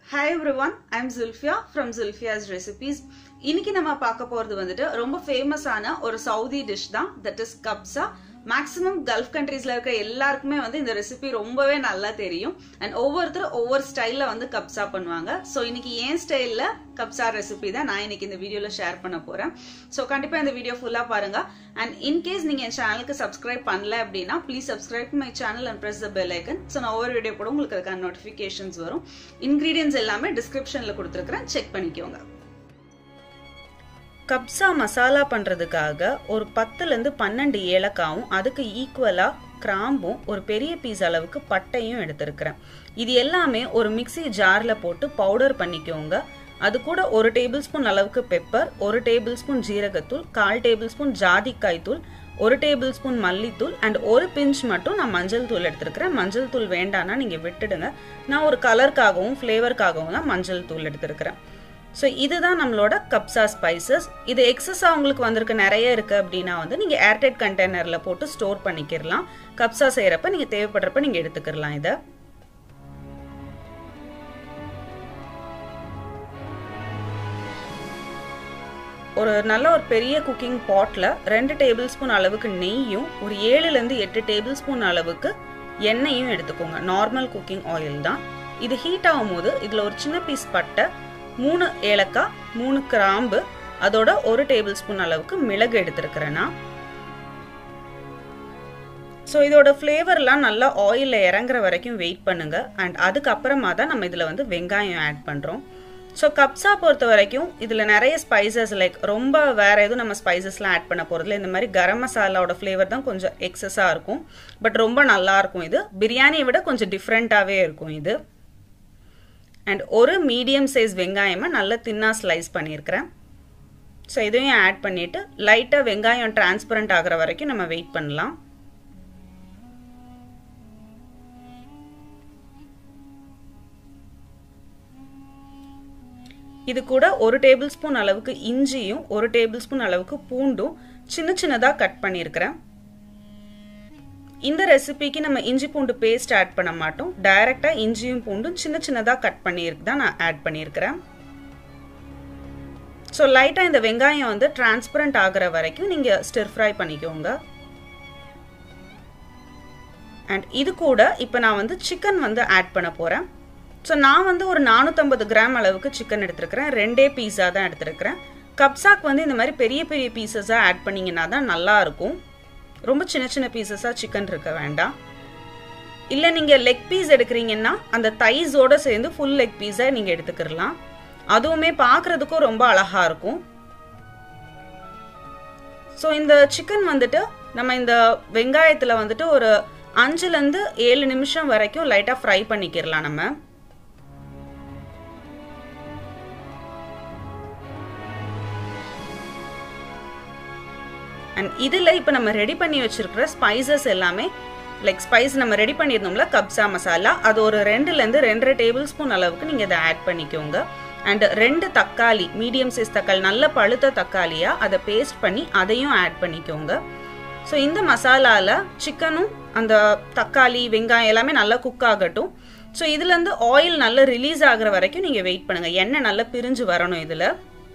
hi everyone I'm Zulfiya from Zulfiya's recipes இன்னைக்கு நம்ம பார்க்க போறது வந்துட்டு ரொம்ப ஃபேமஸான ஒரு சவுதி டிஷ் தான் that is kabsa maximum gulf கண்ட்ரீஸ்ல இருக்க எல்லாருக்குமே வந்து இந்த ரெசிபி ரொம்பவே நல்லா தெரியும் அண்ட் ஒவ்வொருத்தரும் ஒவ்வொரு ஸ்டைல்ல வந்து கப்சா பண்ணுவாங்க ஸோ இன்னைக்கு ஏன் ஸ்டைல்ல கப்சா ரெசிபி தான் நான் இன்னைக்கு இந்த வீடியோல ஷேர் பண்ண போறேன் ஸோ கண்டிப்பா இந்த வீடியோ ஃபுல்லா பாருங்க அண்ட் இன்கேஸ் நீங்க என் சேனலுக்கு சப்ஸ்கிரைப் பண்ணல அப்படின்னா please subscribe my channel and press the bell icon so நான் ஒவ்வொரு வீடியோ கூட உங்களுக்கு அதுக்கான நோட்டிஃபிகேஷன்ஸ் வரும் இன்கிரீடியன்ஸ் எல்லாமே டிஸ்கிரிப்ஷன்ல கொடுத்துருக்கிறேன் செக் பண்ணிக்கோங்க கப்சா மசாலா பண்ணுறதுக்காக ஒரு பத்துலேருந்து பன்னெண்டு ஏலக்காவும் அதுக்கு ஈக்குவலாக கிராம்பும் ஒரு பெரிய பீஸ் அளவுக்கு பட்டையும் எடுத்திருக்கிறேன் இது எல்லாமே ஒரு மிக்சி ஜாரில் போட்டு பவுடர் பண்ணிக்கோங்க அது கூட ஒரு டேபிள் ஸ்பூன் அளவுக்கு பெப்பர் ஒரு டேபிள் ஸ்பூன் ஜீரகத்தூள் கால் டேபிள் ஸ்பூன் ஜாதிக்காய் தூள் ஒரு டேபிள் ஸ்பூன் மல்லித்தூள் அண்ட் ஒரு பிஞ்ச் மட்டும் நான் மஞ்சள் தூள் எடுத்திருக்கிறேன் மஞ்சள் தூள் வேண்டாம்னா நீங்கள் விட்டுடுங்க நான் ஒரு கலருக்காகவும் ஃப்ளேவருக்காகவும் தான் மஞ்சள் தூள் எடுத்திருக்கிறேன் ஸோ இதுதான் நம்மளோட கப்சா ஸ்பைசஸ் இது எக்ஸஸாக உங்களுக்கு வந்திருக்கு நிறைய இருக்குது அப்படின்னா வந்து நீங்கள் ஏர்டைட் கண்டெய்னரில் போட்டு ஸ்டோர் பண்ணிக்கிறலாம் கப்சா செய்கிறப்ப நீங்கள் தேவைப்படுறப்ப நீங்கள் எடுத்துக்கிறலாம் இதை ஒரு நல்ல ஒரு பெரிய குக்கிங் பாட்டில் ரெண்டு டேபிள் ஸ்பூன் அளவுக்கு நெய்யும் ஒரு ஏழுலேருந்து எட்டு டேபிள் ஸ்பூன் அளவுக்கு எண்ணெயும் எடுத்துக்கோங்க நார்மல் குக்கிங் ஆயில் தான் இது ஹீட் ஆகும் போது இதில் ஒரு சின்ன பீஸ் பட்டை மூணு ஏலக்காய் மூணு கிராம்பு அதோட ஒரு டேபிள் ஸ்பூன் அளவுக்கு மிளகு எடுத்துருக்கிறேன்னா ஸோ இதோட ஃப்ளேவர்லாம் நல்லா ஆயிலில் இறங்குற வரைக்கும் வெயிட் பண்ணுங்க அண்ட் அதுக்கப்புறமா தான் நம்ம இதில் வந்து வெங்காயம் ஆட் பண்ணுறோம் ஸோ கப்ஸா பொறுத்த வரைக்கும் இதில் நிறைய ஸ்பைசஸ் லைக் ரொம்ப வேற எதுவும் நம்ம ஸ்பைசஸ்லாம் ஆட் பண்ண போகிறதுல இந்த மாதிரி கரம் மசாலாவோட ஃப்ளேவர் தான் கொஞ்சம் எக்ஸஸாக இருக்கும் பட் ரொம்ப நல்லா இருக்கும் இது பிரியாணியை விட கொஞ்சம் டிஃப்ரெண்ட்டாகவே இருக்கும் இது அண்ட் ஒரு மீடியம் சைஸ் வெங்காயமாக நல்லா தின்னாக ஸ்லைஸ் பண்ணியிருக்கிறேன் ஸோ இதையும் ஆட் பண்ணிவிட்டு லைட்டாக வெங்காயம் டிரான்ஸ்பரண்ட் ஆகிற வரைக்கும் நம்ம வெயிட் பண்ணலாம் இது கூட ஒரு டேபிள் ஸ்பூன் அளவுக்கு இஞ்சியும் ஒரு டேபிள் ஸ்பூன் அளவுக்கு பூண்டும் சின்ன சின்னதாக கட் பண்ணியிருக்கிறேன் இந்த ரெசிபிக்கு நம்ம இஞ்சி பூண்டு பேஸ்ட் ஆட் பண்ண மாட்டோம் டைரெக்டாக இஞ்சியும் பூண்டும் சின்ன சின்னதாக கட் பண்ணியிருக்கு தான் நான் ஆட் பண்ணியிருக்கிறேன் ஸோ லைட்டாக இந்த வெங்காயம் வந்து டிரான்ஸ்பரண்ட் ஆகிற வரைக்கும் நீங்கள் ஸ்டிர் ஃப்ரை பண்ணிக்கோங்க அண்ட் இது கூட இப்போ நான் வந்து சிக்கன் வந்து ஆட் பண்ண போகிறேன் ஸோ நான் வந்து ஒரு நானூற்றம்பது கிராம் அளவுக்கு சிக்கன் எடுத்திருக்கிறேன் ரெண்டே பீஸாக தான் எடுத்திருக்கிறேன் கப்சாக் வந்து இந்த மாதிரி பெரிய பெரிய பீசஸாக ஆட் பண்ணிங்கன்னா தான் நல்லா இருக்கும் ரொம்ப சின்ன சின்ன பீசஸாக சிக்கன் இருக்க வேண்டாம் இல்லை நீங்கள் லெக் பீஸ் எடுக்கிறீங்கன்னா அந்த தைஸோடு சேர்ந்து ஃபுல் லெக் பீஸை நீங்கள் எடுத்துக்கிடலாம் அதுவுமே பார்க்குறதுக்கும் ரொம்ப அழகாக இருக்கும் ஸோ இந்த சிக்கன் வந்துட்டு நம்ம இந்த வெங்காயத்தில் வந்துட்டு ஒரு அஞ்சுலேருந்து ஏழு நிமிஷம் வரைக்கும் லைட்டாக ஃப்ரை பண்ணிக்கிடலாம் நம்ம அண்ட் இதில் இப்போ நம்ம ரெடி பண்ணி வச்சிருக்கிற ஸ்பைசஸ் எல்லாமே லைக் ஸ்பைஸ் நம்ம ரெடி பண்ணியிருந்தோம்ல கப்சா மசாலா அது ஒரு ரெண்டுலேருந்து ரெண்டரை டேபிள் ஸ்பூன் அளவுக்கு நீங்கள் இதை ஆட் பண்ணிக்கோங்க அண்ட் ரெண்டு தக்காளி மீடியம் சைஸ் தக்காளி நல்ல பழுத்த தக்காளியாக அதை பேஸ்ட் பண்ணி அதையும் ஆட் பண்ணிக்கோங்க ஸோ இந்த மசாலாவில் சிக்கனும் அந்த தக்காளி வெங்காயம் எல்லாமே நல்லா குக் ஆகட்டும் ஸோ இதுலேருந்து ஆயில் நல்லா ரிலீஸ் ஆகிற வரைக்கும் நீங்கள் வெயிட் பண்ணுங்கள் எண்ணெய் நல்லா பிரிஞ்சு வரணும் இதில்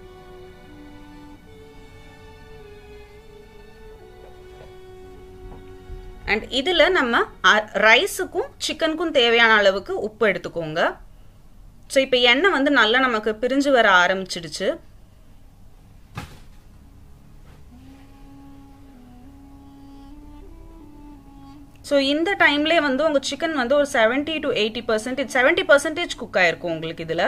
அண்ட் இதில் நம்ம ரைஸுக்கும் சிக்கனுக்கும் தேவையான அளவுக்கு உப்பு எடுத்துக்கோங்க ஸோ இப்போ எண்ணெய் வந்து நல்லா நமக்கு பிரிஞ்சு வர ஆரம்பிச்சிடுச்சு ஸோ இந்த டைம்லேயே வந்து உங்கள் சிக்கன் வந்து ஒரு seventy to eighty percentage seventy percentage cook ஆயிருக்கும் உங்களுக்கு இதில்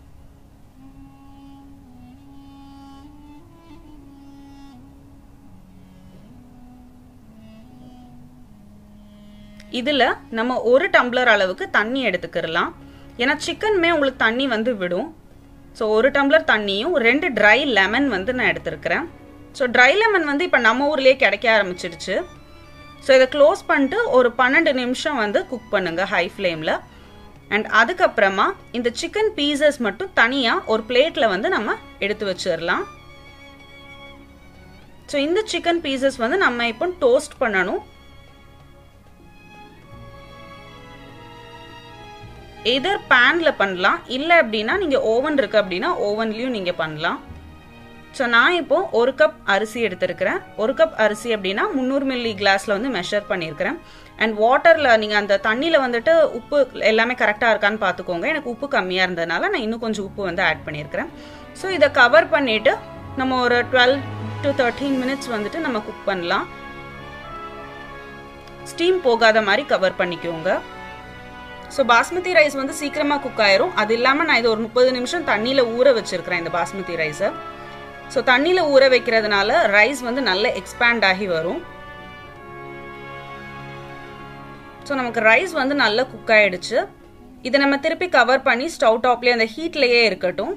இதில் நம்ம ஒரு டம்ளர் அளவுக்கு தண்ணி எடுத்துக்கிறலாம் ஏன்னா சிக்கனுமே உங்களுக்கு தண்ணி வந்து விடும் ஸோ ஒரு டம்ளர் தண்ணியும் ரெண்டு ட்ரை லெமன் வந்து நான் எடுத்திருக்கிறேன் ஸோ ட்ரை லெமன் வந்து இப்போ நம்ம ஊர்லேயே கிடைக்க ஆரம்பிச்சிடுச்சு ஸோ இதை க்ளோஸ் பண்ணிட்டு ஒரு பன்னெண்டு நிமிஷம் வந்து குக் பண்ணுங்க ஹை ஃப்ளேமில் அண்ட் அதுக்கப்புறமா இந்த சிக்கன் பீசஸ் மட்டும் தனியாக ஒரு பிளேட்டில் வந்து நம்ம எடுத்து வச்சிடலாம் ஸோ இந்த சிக்கன் பீசஸ் வந்து நம்ம இப்போ டோஸ்ட் பண்ணணும் எதர் பேனில் பண்ணலாம் இல்லை அப்படின்னா நீங்கள் ஓவன் இருக்கு அப்படின்னா ஓவன்லேயும் நீங்கள் பண்ணலாம் ஸோ நான் இப்போ ஒரு கப் அரிசி எடுத்திருக்கிறேன் ஒரு கப் அரிசி அப்படின்னா முந்நூறு மில்லி கிளாஸில் வந்து மெஷர் பண்ணியிருக்கிறேன் அண்ட் வாட்டரில் நீங்கள் அந்த தண்ணியில் வந்துட்டு உப்பு எல்லாமே கரெக்டாக இருக்கான்னு பார்த்துக்கோங்க எனக்கு உப்பு கம்மியாக இருந்ததுனால நான் இன்னும் கொஞ்சம் உப்பு வந்து ஆட் பண்ணியிருக்கிறேன் ஸோ இதை கவர் பண்ணிவிட்டு நம்ம ஒரு டுவெல் டு தேர்ட்டீன் மினிட்ஸ் வந்துட்டு நம்ம குக் பண்ணலாம் ஸ்டீம் போகாத மாதிரி கவர் பண்ணிக்கோங்க ஸோ பாஸ்மதி ரைஸ் வந்து சீக்கிரமாக குக் ஆயிரும் அது இல்லாமல் நான் இது ஒரு முப்பது நிமிஷம் தண்ணியில் ஊற வச்சிருக்கிறேன் இந்த பாஸ்மதி ரைஸை ஸோ தண்ணியில் ஊற வைக்கிறதுனால ரைஸ் வந்து நல்ல எக்ஸ்பேண்ட் ஆகி வரும் ஸோ நமக்கு ரைஸ் வந்து நல்லா குக் ஆயிடுச்சு இதை நம்ம திருப்பி கவர் பண்ணி ஸ்டவ் டாப்லேயே அந்த ஹீட்லேயே இருக்கட்டும்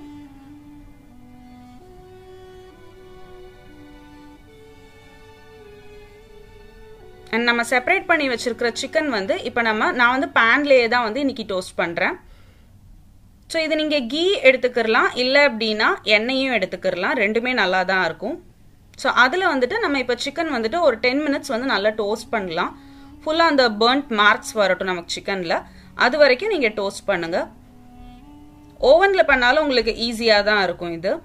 அண்ட் நம்ம செப்பரேட் பண்ணி வச்சிருக்கிற சிக்கன் வந்து இப்போ நம்ம நான் வந்து பேன்லேயே தான் வந்து இன்னைக்கு டோஸ்ட் பண்ணுறேன் ஸோ இது நீங்கள் கீ எடுத்துக்கிறலாம் இல்லை அப்படின்னா எண்ணெயும் எடுத்துக்கிறலாம் ரெண்டுமே நல்லா தான் இருக்கும் ஸோ அதில் வந்துட்டு நம்ம இப்போ சிக்கன் வந்துட்டு ஒரு டென் மினிட்ஸ் வந்து நல்லா டோஸ்ட் பண்ணலாம் ஃபுல்லாக அந்த பேர்ன்ட் மார்க்ஸ் வரட்டும் நமக்கு சிக்கனில் அது வரைக்கும் நீங்கள் டோஸ்ட் பண்ணுங்கள் ஓவனில் பண்ணாலும் உங்களுக்கு ஈஸியாக தான் இருக்கும் இது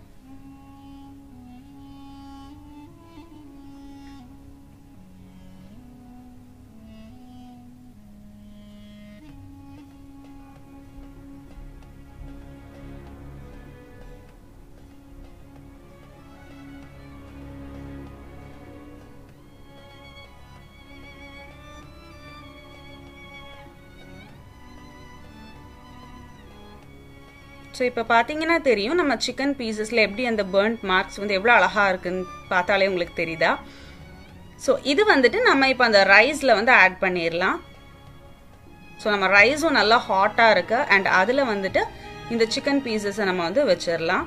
ஸோ இப்போ பார்த்தீங்கன்னா தெரியும் நம்ம சிக்கன் பீசஸில் எப்படி அந்த பேர்ன்ட் மார்க்ஸ் வந்து எவ்வளோ அழகாக இருக்குன்னு பார்த்தாலே உங்களுக்கு தெரியுதா ஸோ இது வந்துட்டு நம்ம இப்போ அந்த ரைஸில் வந்து ஆட் பண்ணிடலாம் ஸோ நம்ம ரைஸும் நல்லா ஹாட்டாக இருக்கு அண்ட் அதில் வந்துட்டு இந்த சிக்கன் பீசஸை நம்ம வந்து வச்சிடலாம்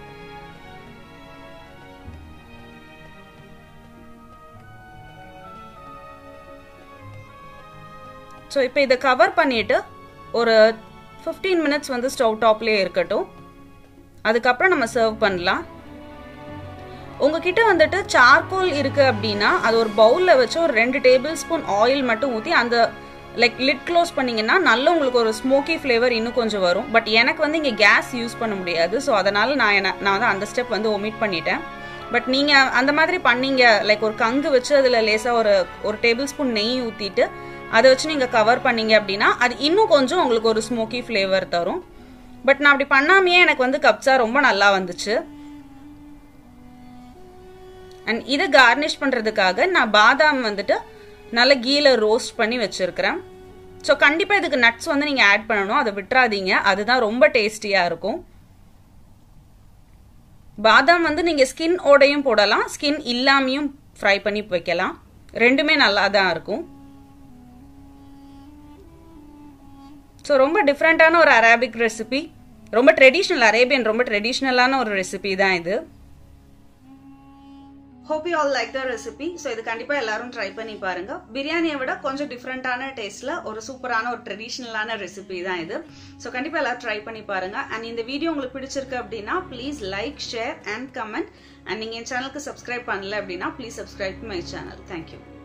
ஸோ இப்போ இதை கவர் பண்ணிட்டு ஒரு ஃபிஃப்டீன் மினிட்ஸ் வந்து ஸ்டவ் டாப்லேயே இருக்கட்டும் அதுக்கப்புறம் நம்ம சர்வ் பண்ணலாம் உங்ககிட்ட வந்துட்டு சார்கோல் இருக்கு அப்படின்னா அது ஒரு பவுலில் வச்சு ஒரு ரெண்டு டேபிள் ஸ்பூன் ஆயில் மட்டும் ஊற்றி அந்த லைக் லிட் க்ளோஸ் பண்ணீங்கன்னா நல்ல உங்களுக்கு ஒரு ஸ்மோக்கி ஃப்ளேவர் இன்னும் கொஞ்சம் வரும் பட் எனக்கு வந்து இங்கே கேஸ் யூஸ் பண்ண முடியாது ஸோ அதனால நான் என்ன நான் வந்து அந்த ஸ்டெப் வந்து ஒமிட் பண்ணிட்டேன் பட் நீங்கள் அந்த மாதிரி பண்ணீங்க லைக் ஒரு கங்கு வச்சு அதில் லேசாக ஒரு ஒரு டேபிள் ஸ்பூன் நெய் ஊற்றிட்டு அதை வச்சு நீங்கள் கவர் பண்ணீங்க அப்படின்னா அது இன்னும் கொஞ்சம் உங்களுக்கு ஒரு ஸ்மோக்கி ஃப்ளேவர் தரும் பட் நான் அப்படி பண்ணாமையே எனக்கு வந்து கப்ஸா ரொம்ப நல்லா வந்துச்சு அண்ட் இதை கார்னிஷ் பண்ணுறதுக்காக நான் பாதாம் வந்துட்டு நல்ல கீல ரோஸ்ட் பண்ணி வச்சுருக்கிறேன் ஸோ கண்டிப்பாக இதுக்கு நட்ஸ் வந்து நீங்கள் ஆட் பண்ணணும் அதை விட்டுறாதீங்க அதுதான் ரொம்ப டேஸ்டியாக இருக்கும் பாதாம் வந்து நீங்கள் ஸ்கின் ஓடையும் போடலாம் ஸ்கின் இல்லாமையும் ஃப்ரை பண்ணி வைக்கலாம் ரெண்டுமே நல்லா தான் இருக்கும் ஸோ ரொம்ப டிஃப்ரெண்ட்டான ஒரு அரேபிக் ரெசிபி ரொம்ப ட்ரெடிஷ்னல் அரேபியன் ரொம்ப ட்ரெடிஷ்னலான ஒரு ரெசிபி தான் இது hope you all like the recipe so இது கண்டிப்பாக எல்லாரும் ட்ரை பண்ணி பாருங்க பிரியாணியை விட கொஞ்சம் டிஃப்ரெண்ட்டான டேஸ்ட்ல ஒரு சூப்பரான ஒரு ட்ரெடிஷ்னலான ரெசிபி தான் இது ஸோ கண்டிப்பாக எல்லாரும் ட்ரை பண்ணி பாருங்க அண்ட் இந்த வீடியோ உங்களுக்கு பிடிச்சிருக்கு அப்படின்னா please like share and comment and நீங்கள் என் சேனலுக்கு சப்ஸ்கிரைப் பண்ணல அப்படின்னா please subscribe my channel thank you